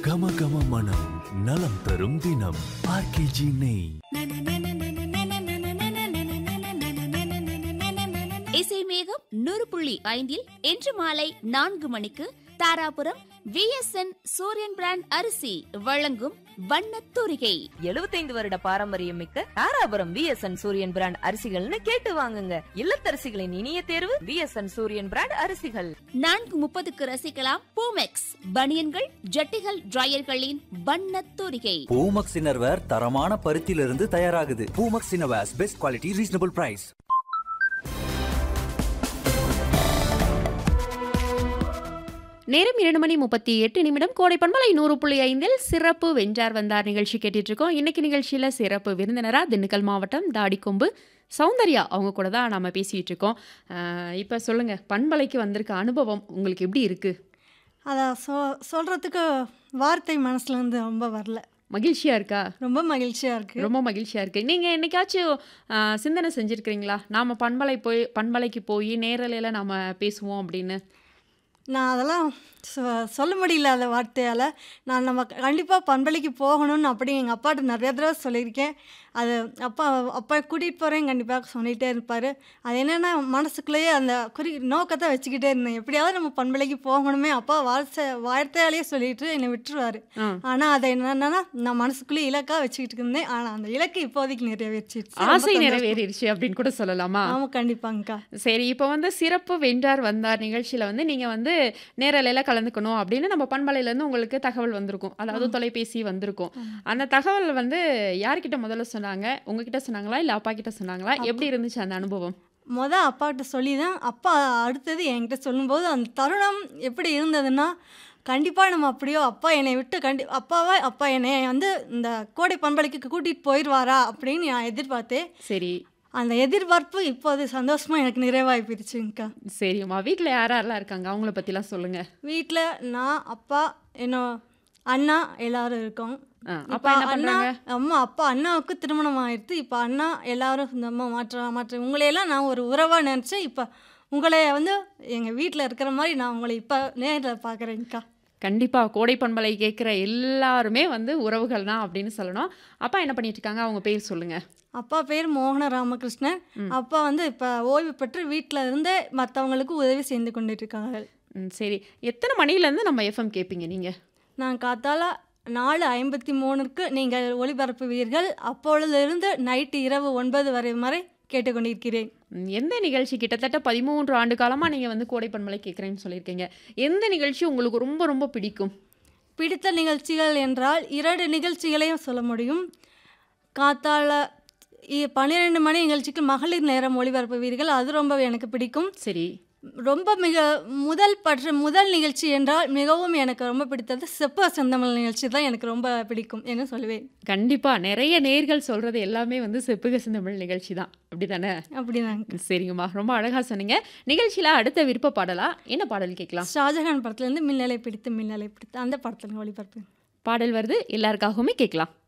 கம கம மனம் நலம் தரும் தினம் ஆர்கேஜி நெய் இசை மேகம் நூறு புள்ளி ஐந்தில் இன்று மாலை நான்கு மணிக்கு தாராபுரம் விஎஸ்என் சூரியன் பிராண்ட் அரிசி வழங்கும் வண்ணத் தூரிகை 75 வருட பாரம்பரியம் மிக்க தாராபுரம் விஎஸ்என் சூரியன் பிராண்ட் அரிசிகள்னு கேட்டு வாங்குங்க இல்லத்தரசிகளின் இனிய தேர்வு விஎஸ்என் சூரியன் பிராண்ட் அரிசிகள் நான்கு முப்பதுக்கு ரசிக்கலாம் பூமெக்ஸ் பனியன்கள் ஜட்டிகள் டிரையர்களின் வண்ணத் தூரிகை பூமக்ஸ் இன்னர்வேர் தரமான பருத்தியிலிருந்து தயாராகுது Poomex innerwears best quality reasonable price நேரம் இரண்டு மணி முப்பத்தி எட்டு நிமிடம் கோடை பண்பலை நூறு புள்ளி ஐந்தில் சிறப்பு வென்றார் வந்தார் நிகழ்ச்சி கேட்டுட்டு இருக்கோம் இன்னைக்கு நிகழ்ச்சியில் சிறப்பு விருந்தினரா திண்டுக்கல் மாவட்டம் தாடிக்கொம்பு சௌந்தர்யா அவங்க கூட தான் நம்ம பேசிகிட்டு இருக்கோம் இப்போ சொல்லுங்கள் பண்பலைக்கு வந்திருக்க அனுபவம் உங்களுக்கு எப்படி இருக்குது அதை சொ சொல்கிறதுக்கு வார்த்தை மனசுல இருந்து ரொம்ப வரல மகிழ்ச்சியாக இருக்கா ரொம்ப மகிழ்ச்சியாக இருக்குது ரொம்ப மகிழ்ச்சியாக இருக்குது நீங்கள் என்னைக்காச்சும் ஆ, சிந்தனை செஞ்சுருக்கிறீங்களா நாம் பண்பலை போய் பண்பலைக்கு போய் நேரலையில் நாம் பேசுவோம் அப்படின்னு நான் அதெல்லாம் சொ- சொல்ல முடியல அந்த வார்த்தையால் நான் நம்ம கண்டிப்பாக பண்பளிக்கு போகணும்னு அப்படி எங்கள் அப்பாட்ட நிறைய தடவை சொல்லியிருக்கேன் அது அப்பா அப்பா கூட்டிகிட்டு போகிறேன் கண்டிப்பாக சொல்லிகிட்டே இருப்பார் அது என்னென்னா மனசுக்குள்ளேயே அந்த குறி நோக்கத்தை வச்சுக்கிட்டே இருந்தேன் எப்படியாவது நம்ம பண்பளிக்கு போகணுமே அப்பா வார்த்தை வார்த்தையாலேயே சொல்லிட்டு என்னை விட்டுருவார் ஆ. ஆனால் அதை என்னென்னா நான் மனசுக்குள்ளேயே இலக்காக வச்சுக்கிட்டு இருந்தேன் ஆனால் அந்த இலக்கு இப்போதைக்கு நிறைவேற்றிடுச்சு ஆசை நிறைவேறிடுச்சு அப்படின்னு கூட சொல்லலாமா ஆமாம் கண்டிப்பாங்கக்கா சரி இப்போ வந்து சிறப்பு வென்றார் வந்தார் நிகழ்ச்சியில் வந்து நீங்கள் வந்து நேரலையில் கலந்துக்கணும் அப்படின்னு நம்ம பண்பலையிலேருந்து உங்களுக்கு தகவல் வந்திருக்கும் அதாவது தொலைபேசி வந்திருக்கும் அந்த தகவல் வந்து யார்கிட்ட முதல்ல சொன்னாங்க உங்ககிட்ட சொன்னாங்களா இல்லை அப்பா கிட்ட சொன்னாங்களா எப்படி இருந்துச்சு அந்த அனுபவம் மொதல் அப்பாகிட்ட சொல்லி தான் அப்பா அடுத்தது என்கிட்ட சொல்லும்போது அந்த தருணம் எப்படி இருந்ததுன்னா கண்டிப்பாக நம்ம அப்படியோ அப்பா என்னை விட்டு கண்டி அப்பாவா அப்பா என்னை வந்து இந்த கோடை பண்பளிக்கு கூட்டிகிட்டு போயிடுவாரா அப்படின்னு நான் எதிர்பார்த்தேன் சரி அந்த எதிர்பார்ப்பு இப்போது சந்தோஷமாக எனக்கு நிறைவாகி போயிடுச்சுங்கக்கா சரிம்மா வீட்டில் யார் யாரெல்லாம் இருக்காங்க அவங்கள பற்றிலாம் சொல்லுங்கள் வீட்டில் நான் அப்பா என்ன அண்ணா எல்லாரும் இருக்கோம் ஆ, இப்ப அப்பா என்ன அண்ணா பண்றாங்க? அம்மா அப்பா அண்ணாவுக்கு திருமணம் ஆயிடுத்து இப்போ அண்ணா எல்லாரும் இந்த அம்மா மாற்ற மாற்ற உங்களையெல்லாம் நான் ஒரு உறவாக நினச்சேன் இப்போ உங்களை வந்து எங்கள் வீட்டில் இருக்கிற மாதிரி நான் உங்களை இப்போ நேரில் பார்க்குறேங்க்கா கண்டிப்பாக கோடை பண்பலை கேட்குற எல்லாருமே வந்து உறவுகள் தான் அப்படின்னு சொல்லணும் அப்பா என்ன பண்ணிட்டு இருக்காங்க அவங்க பேர் சொல்லுங்கள் அப்பா பேர் மோகன ராமகிருஷ்ணன் அப்பா வந்து இப்போ ஓய்வு பெற்று வீட்டில் இருந்தே மற்றவங்களுக்கு உதவி செய்து கொண்டுட்டு இருக்காங்க ம், சரி எத்தனை மணிலேருந்து நம்ம எஃப்எம் கேட்பீங்க நீங்கள் நான் காத்தால நாலு ஐம்பத்தி மூணுக்கு நீங்கள் ஒளிபரப்புவீர்கள் அப்பொழுதிருந்து நைட்டு இரவு ஒன்பது வரை வரை கேட்டுக்கொண்டிருக்கிறேன் ம், எந்த நிகழ்ச்சி கிட்டத்தட்ட பதிமூன்று ஆண்டு காலமாக நீங்கள் வந்து கோடை பண்பலை கேட்குறேன்னு சொல்லியிருக்கீங்க எந்த நிகழ்ச்சி உங்களுக்கு ரொம்ப ரொம்ப பிடிக்கும் பிடித்த நிகழ்ச்சிகள் என்றால் இரண்டு நிகழ்ச்சிகளையும் சொல்ல முடியும் காத்தால இ- பன்னிரெண்டு மணி நிகழ்ச்சிக்கு மகளிர் நேரம் ஒளிபரப்புவீர்கள் அது ரொம்ப எனக்கு பிடிக்கும் சரி ரொம்ப மிக முதல் பற்ற முதல் நிகழ்ச்சி என்றால் மிகவும் எனக்கு ரொம்ப பிடித்தது செப்ப செந்தமிழ் நிகழ்ச்சி தான் எனக்கு ரொம்ப பிடிக்கும் என்று சொல்லுவேன் கண்டிப்பாக நிறைய நேர்கள் சொல்கிறது எல்லாமே வந்து செப்புக சிந்தமிழ் நிகழ்ச்சி தான் அப்படி தானே அப்படிதாங்க சரிங்கம்மா ரொம்ப அழகாக சொன்னீங்க நிகழ்ச்சியில் அடுத்த விருப்ப பாடலா என்ன பாடல் கேட்கலாம் ஷாஜஹான் படத்துலேருந்து மின்னலை பிடித்து மின்னலை பிடித்து அந்த படத்தில் ஒளிபரப்பு பாடல் வருது எல்லாருக்காகவுமே கேட்கலாம்